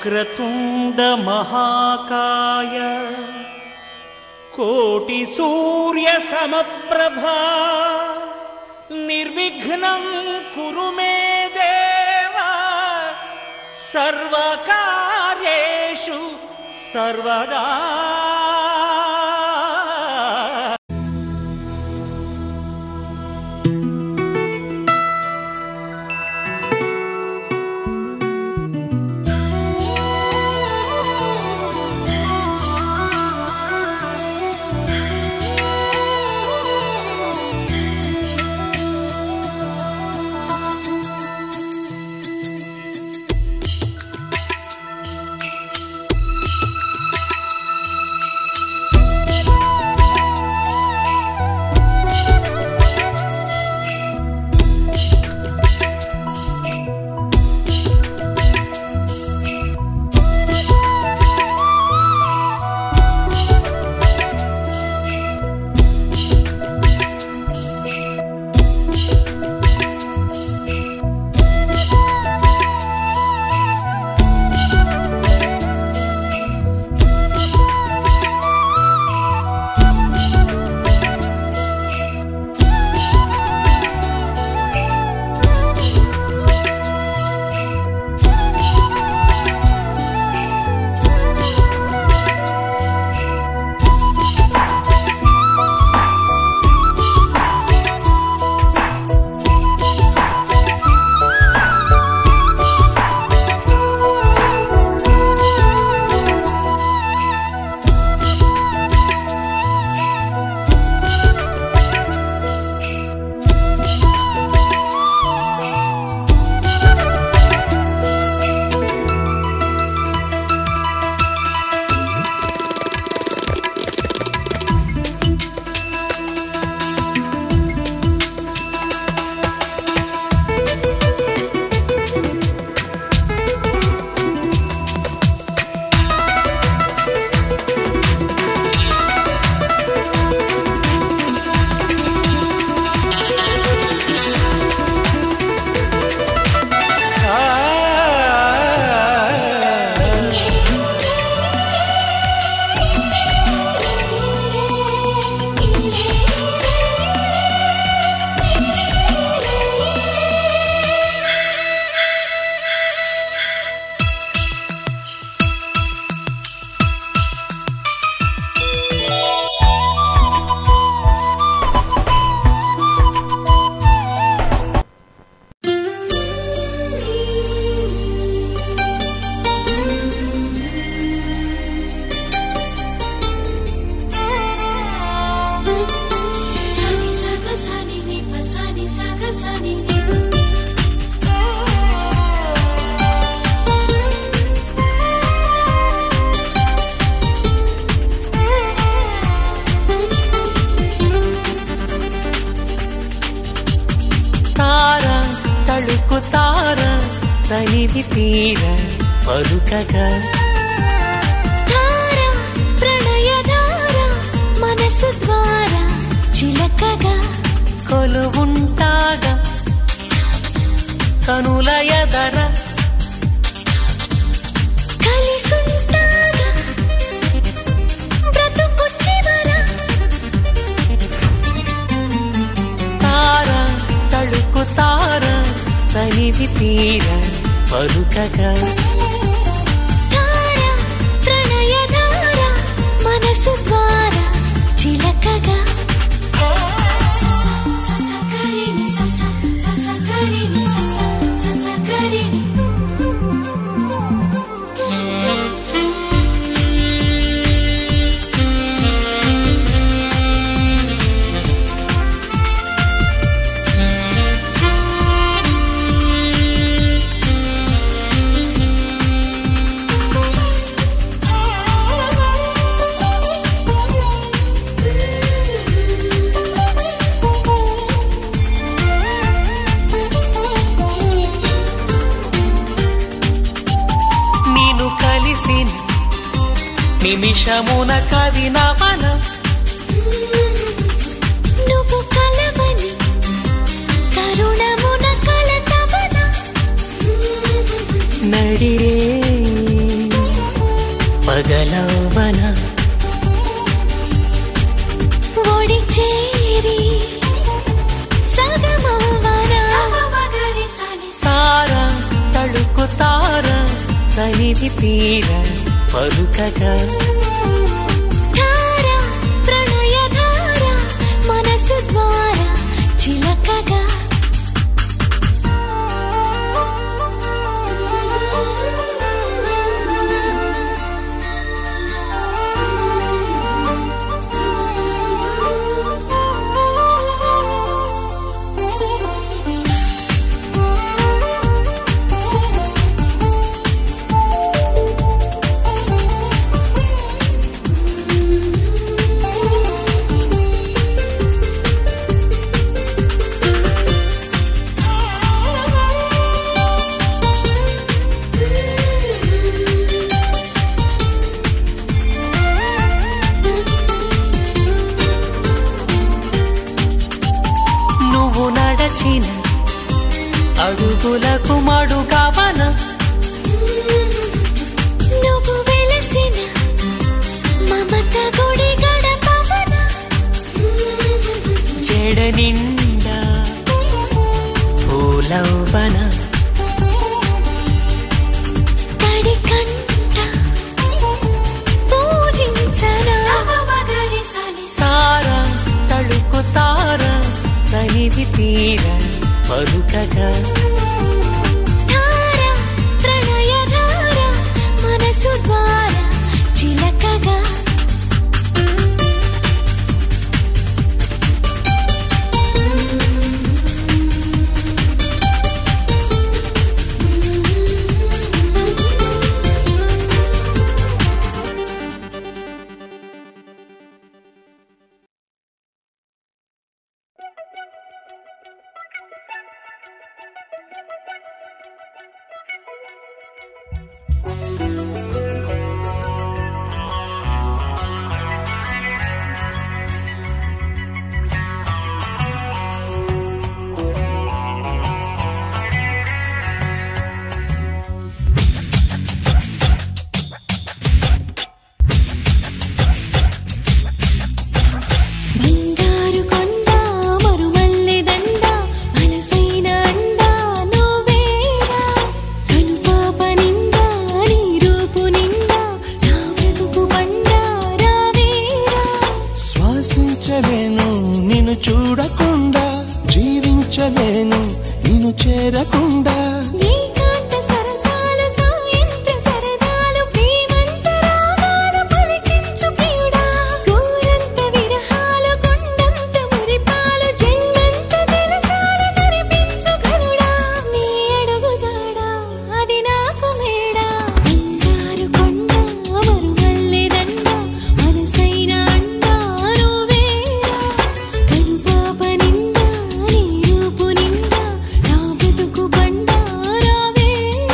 వక్రతుండ మహాకాయ కోటి సూర్య సమప్రభా నిర్విఘ్నం కురు మే దేవా సర్వకార్యేషు సర్వదా Sani saga sani ni pa sani saga sani ni pa. తార తళుకు తార తనివి తీర పలుకగా ధార ప్రణయ ధార మనసు ద్వారా చిలకగా కొలువుంటాగా కనుల ఎదర కలిసుంటాగా బ్రతుకు చివర తార తళుకు తార తనివి తీర పలుకగా ధార ప్రణయ ధార మనసు ద్వారా చిలకగా సస సస కరిని సస సస కరిని సస సస కరిని నిన్ను కలిసిన నిమిషమున కవి నవన నువ్వు కలవని కరుణమున కలతవన నడిరే తనివి తీర పలుకగా ధార ప్రణయ ధార మనసు ద్వారా చిలకగా నువ్వు నడచిన అడుగులకు మడుగవన నువ్వు వెలసిన మమత గుడి గడపవన చెడ నిండా పూలవన తడి కంట పూజించనా మగరి సని సారా తళుకు తార తనివి తీర పలుకగా ధార ప్రణయ ధార మనసు ద్వారా చిలకగా బంగారు కొండ మరుమల్లె దండ మనసైన అండ నువ్వేరా కనుపాప నిండా నీ రూపు నిండా నా బ్రతుకు బండ రావేరా శ్వాసించలేను నిన్ను చూడకుండా జీవించలేను నిన్ను చేరకుండా ఏకాంత సరసాలు సాయంత్ర సరదాలు ప్రేమంత రాగాలు పలికించు ప్రియుడా గోరంత విరహాలు కొండంత మురిపాలు జన్మంత జలసాలు జరిపించు ఘనుడా నీ అడుగు జాడా అది నాకు మేడా బంగారు కొండ మరుమల్లె దండ మనసైన అండ నువ్వేరా కనుపాప నిండా నీ రూపు నిండా నా బ్రతుకు బండ రావేరా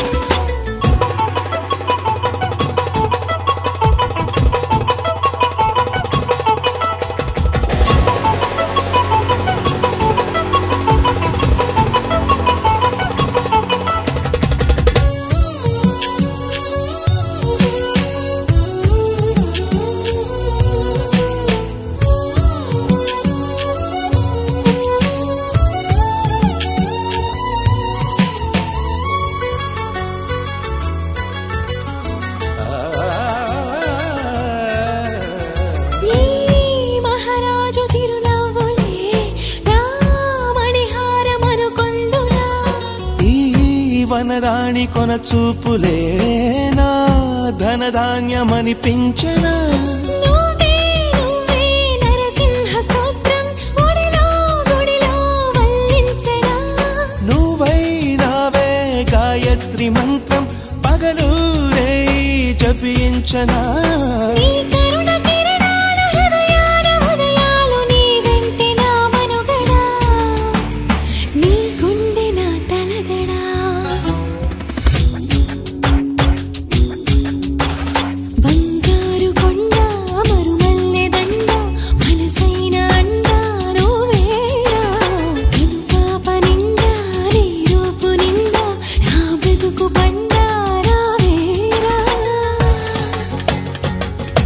ఈ మహారాజు చిరునవ్వులే రామణిహారమను కొందునా ఈ వనరాణి కొన చూపులే నా ధనధాన్యమనిపించనా నువ్వే నువ్వే నరసింహ స్తోత్రం ఒడిలో గుడిలో వల్లించనా నువ్వై నావే గాయత్రి మంత్రం పగలూరే జపించనా నీ కరుణ కిరణాలు హృదయాల ఉదయాలు నీ వెంటే నా మనుగడా నీ గుండె నా తలగడా బంగారు కొండ మరుమల్లె దండ మనసైన అండ నువ్వేరా కనుపాప నిండా నీ రూపు నిండా నా బ్రతుకు బండ రావేరా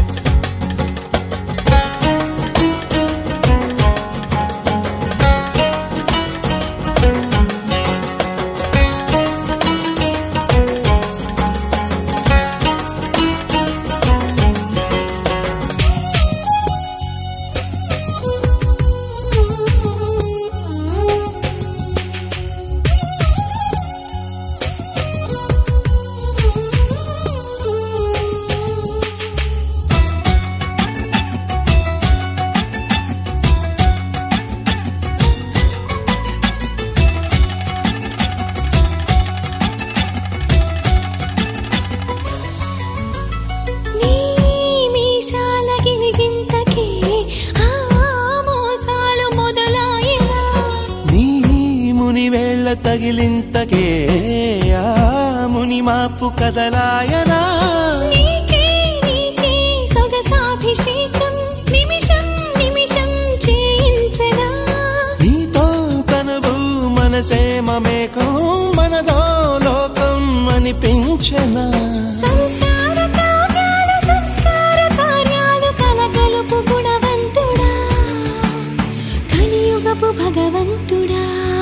తగిలింతకే ఆ ముని మాపు కదలాయనా నీకే నీకే సొగసాభిషేకం నిమిషం నిమిషం చేయించనా నీతో తనవు మనసే మమేకం మనదో లోకం అనిపించనా సంసార కావ్యాలు సంస్కార కార్యాలు కలగలుపు గుణవంతుడా కలియుగపు భగవంతుడా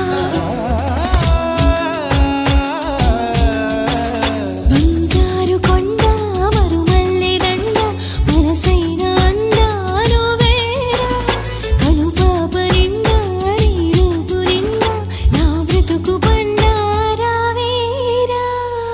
బంగారు కొండ మరుమల్లె దండ మనసైన అండ నువ్వేరా కనుపాప నిండా నీ రూపు నిండా నా బ్రతుకు బండారావేరా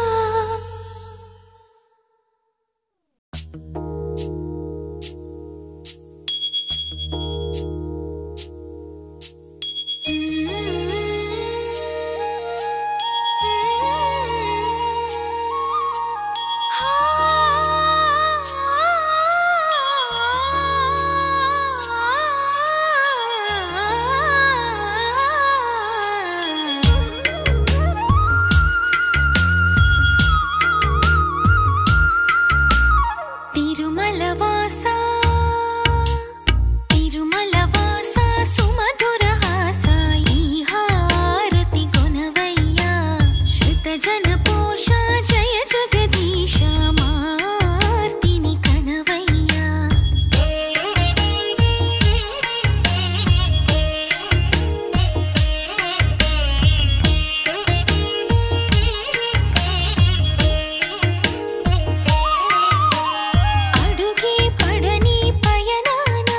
తిరుమల వాస తిరుమల వాస సుమధుర హాస ఈ హారతి కొనవయ్యా శృత జన పోష జయ జగదీశ మార్తిని కనవయ్యా అడుగే పడని పయనాన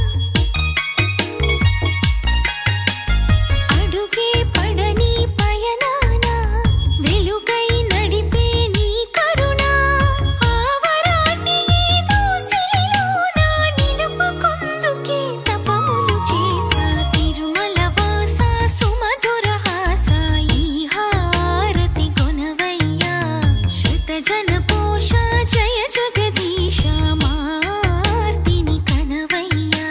అడుగే పడని పయనాన వెలుగై నడిపే నీ కరుణ ఆవరాన్ని ఈ దోసిలోన నిలుపుకొందుకే తపములు చేసా తిరుమల వాస సుమధుర హాస ఈ హారతి కొనవయ్యా శృత జన పోష జయ జగదీశ మార్తిని కనవయ్యా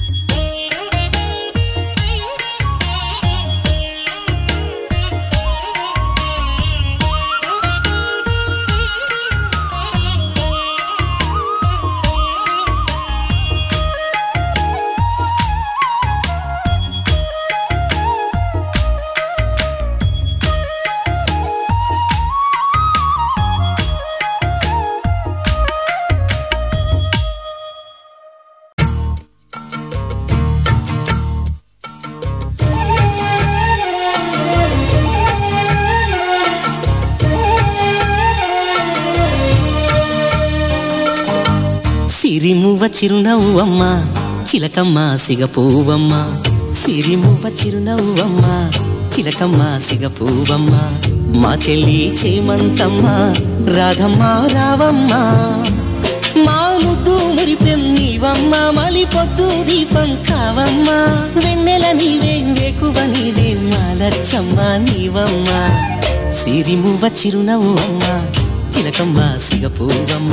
సిరిమువ్వ చిరునవ్వమ్మ చిలకమ్మ సిగపువ్వమ్మ సిరిమువ్వ చిరునవ్వమ్మ చిలకమ్మ సిగపువ్వమ్మ మా చెల్లి చేమంతమ్మ రాధమ్మ రావమ్మ మా ముద్దు మురిపెం నీవమ్మ మలి పొద్దు దీపం కావమ్మ వెన్నెల నీవే వేకువ నీవే మాలచ్చమ్మ నీవమ్మ సిరిమువ్వ చిరునవ్వమ్మ చిలకమ్మ సిగపువ్వమ్మ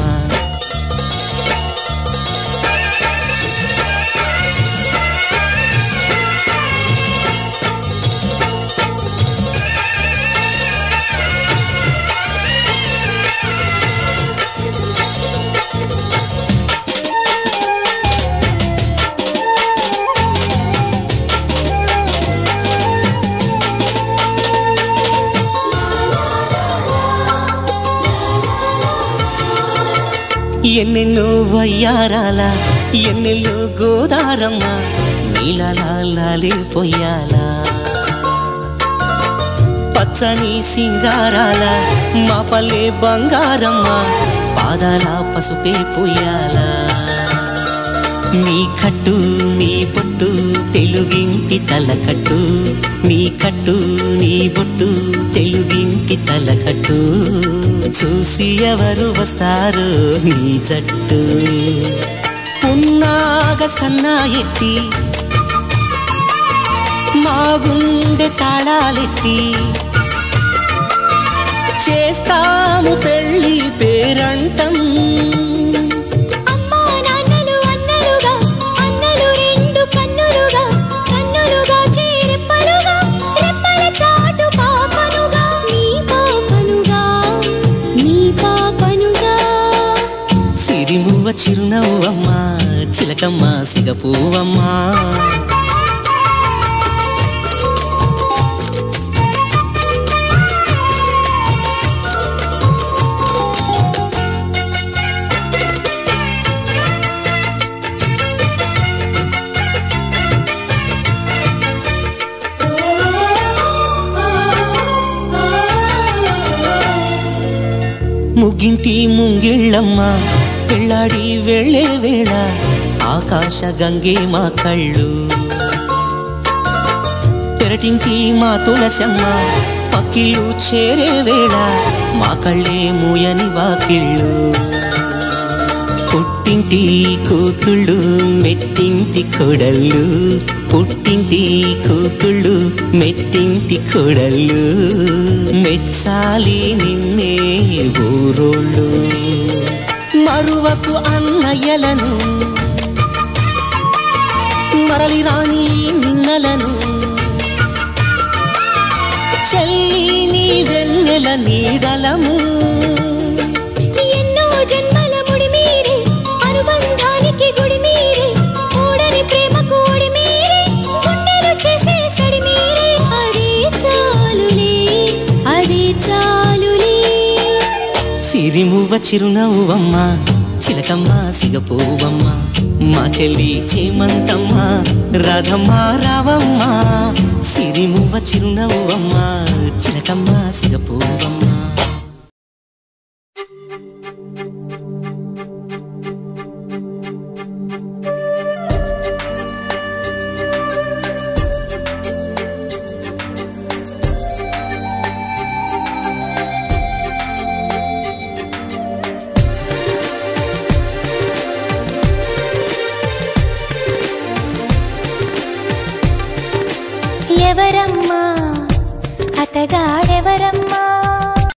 ఎన్నెన్నో వయ్యారాల ఎన్నెల్లో గోదారమ్మ నీలాలే పొయ్యాలా పచ్చని సింగారాల మా పల్లె బంగారమ్మ పాదాల పసుపే పొయ్యాలా నీ కట్టు నీ బొట్టు తెలుగింటి తలకట్టు నీ కట్టు నీ బొట్టు తెలుగింటి తలకట్టు చూసి ఎవరు వస్తారు నీ జట్టు పున్నాగ సన్నా ఎత్తి మా గుండె తాళాలెత్తి చేస్తాము పెళ్ళి పేరంటం అమ్మా నాన్నలు అన్నలుగా అన్నలు రెండు కన్నులుగా కన్నులుగా చేరెప్పలుగా రెప్పల చాటు పాప చిరునవ్వమ్మా చిలకమ్మ సిగపువ్వమ్మా ముగ్గింటి ముంగిళ్ళమ్మ పెళ్ళాడి వెళ్ళే వేళ ఆకాశ గంగే మా కళ్ళు పెరటింటి మా తులసమ్మ పక్కిళ్ళు చేరే వేళ మా కళ్ళే మూయని వాకిళ్ళు పుట్టింటి కూతుళ్ళు మెట్టింటి కొడళ్ళు పుట్టింటి కూతుళ్ళు మెట్టింటి కొడళ్ళు మెచ్చాలి నిన్నే ఊరోళ్ళు మరువకు అన్నయ్యలను మరలి రాని నిన్నలను చెల్లి నీ వెన్నెల నీడలము ఎన్నో జన్మల ముడి మీరే అనుబంధానికి గుడి మీరే ఓడని ప్రేమకు ఒడి మీరే గుండెలు చేసే సడి మీరే అదే చాలులే అదే చాలులే సిరిమువ్వ చిరునవ్వమ్మ చిలకమ్మ సిగపోవమ్మ మా చెల్లి చేమంతమ్మ రాధమ్మ రావమ్మ సిరిమువ్వ చిరునవ్వమ్మ చిలకమ్మ సిగపోవమ్మ ఎవరమ్మా అతగాడు